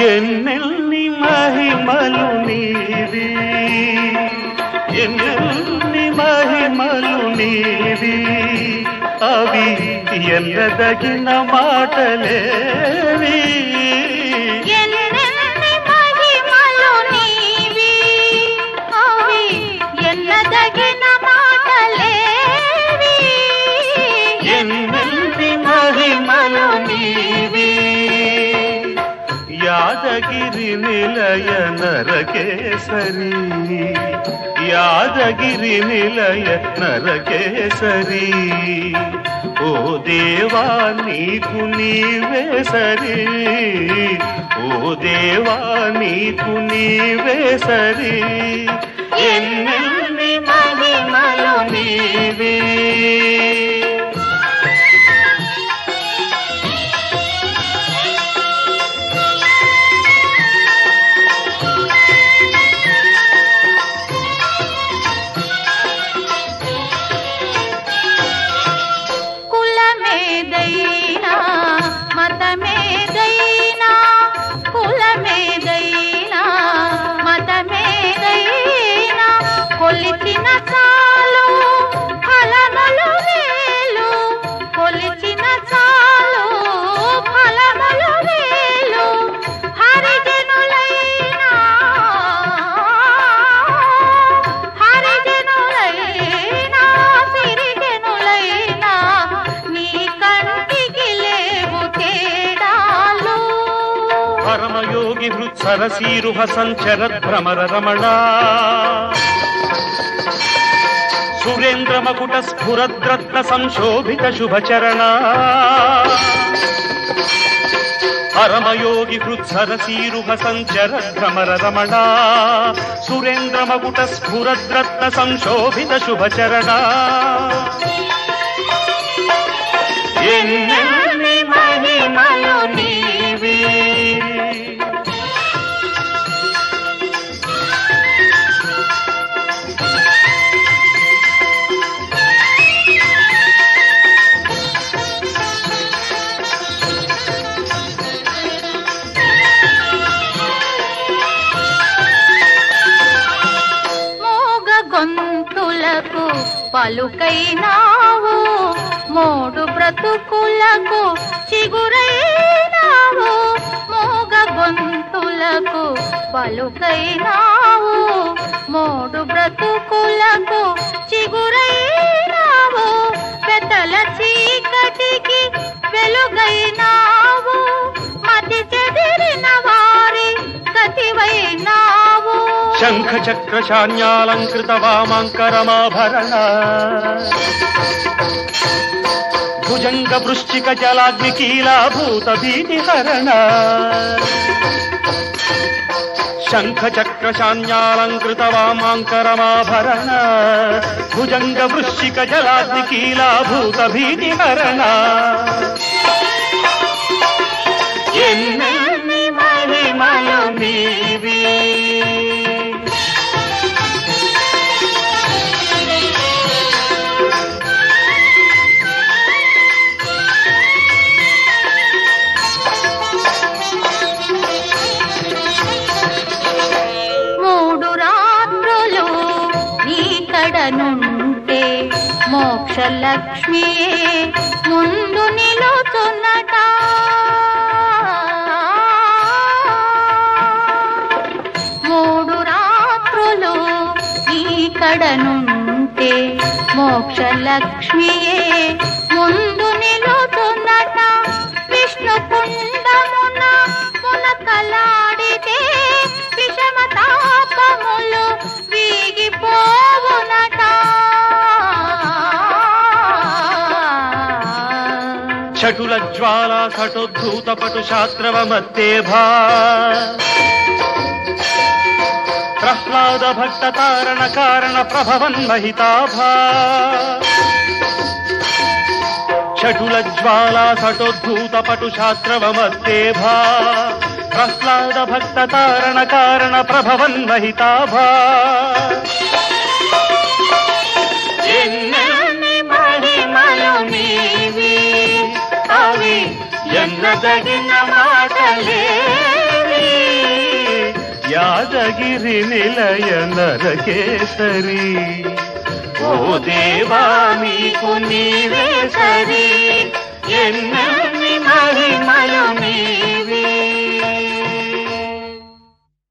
ఎన్నెల్ని మహిమలు నీవి ఎన్నెల్ని మహిమలు నీవి అవి ఎన్నదగిన మాటలేవి ఎన్నెన్ని మహిమలు నీవి అవి ఎన్నదగిన మాటలేవి ఎన్నెల్ని మహిమలు నీవి యాదగిరి నిలయ నరకేసరి యాదగిరి నిలయ నరకేసరి ఓ దేవా నీకు నీవే సరి ఓ దేవా నీకు నీవే సరి ఎన్నెల్ని మహిమలు నీవే కులమేదైనా మతమేదైనా కులమేదైనా మతమేదైనా కొలిచిన చాలు ఫలములు వేలు కొలిచిన చాలు ఫలములు వేలు హరిజనులైనా హరిజనులైనా సిరిజనులైనా నీ కంటికి లేవు తేడాలు పరమయోగి హృత్సరసీరుహ సంచర భ్రమర రమణ సురేంద్ర మకుట స్ఫురద్రత్న సంశోభిత శుభచరణ పరమయోగి హృత్సరసీరుహ సంచర భ్రమర రమణ సురేంద్ర మకుట స్ఫురద్రత్న సంశోభిత శుభచరణ ఎన్నెన్ని మహిమలు నీవి మోగ గొంతులకు పలుకైనావు మోడు బ్రతుకులకు చిగురైనావు మోగ గొంతులకు పలుకైనావు మోడు బ్రతుకులకు చిగురైనావు పెద్దల చీకటికి వెలుగైనావు మతి చెదిరిన వారి గతివైనావు శంఖ చక్ర శాన్యాలంకృత వామాంకరమాభరణ భుజంగ వృశ్చిక జలాగ్ని కీలాభూత భీతి హరణ శంఖ చక్ర శాన్యాలంకృత వామాంకరమాభరణ భుజంగ వృశ్చిక జలాగ్ని కీలాభూత భీతి హరణ ఎన్నెన్ని మహిమలు నీవి మూడు రాత్రులు నీ కడనుంటే మోక్ష లక్ష్మి ముందు నిలుచున్నట మూడు రాత్రులు నీ కడనుంటే మోక్ష లక్ష్మియే ముందు నిలుచున్నట విష్ణు కుండమున మునకలాడితే విషమ తాపములు వీగిపోవునట చటుల జ్వాల కటోద్ధూత పటు శాస్త్రవ మత్తేభా ప్రహ్లాద భక్త తారణ కారణ ప్రభవన్ మహితాభా చటుల జ్వాల కటోద్ధూత పటు శాస్త్రవ మత్తేభా ప్రహ్లాద భక్త తారణ కారణ ప్రభవన్ మహితాభా ఎన్నెన్ని మహిమలు నీవి అవి ఎన్నదగిన మాటలేవి యాదగిరి నిలయ నరకేసరి ఓ దేవా నీకు నీవే సరి ఎన్నెన్ని మహిమలు నీవి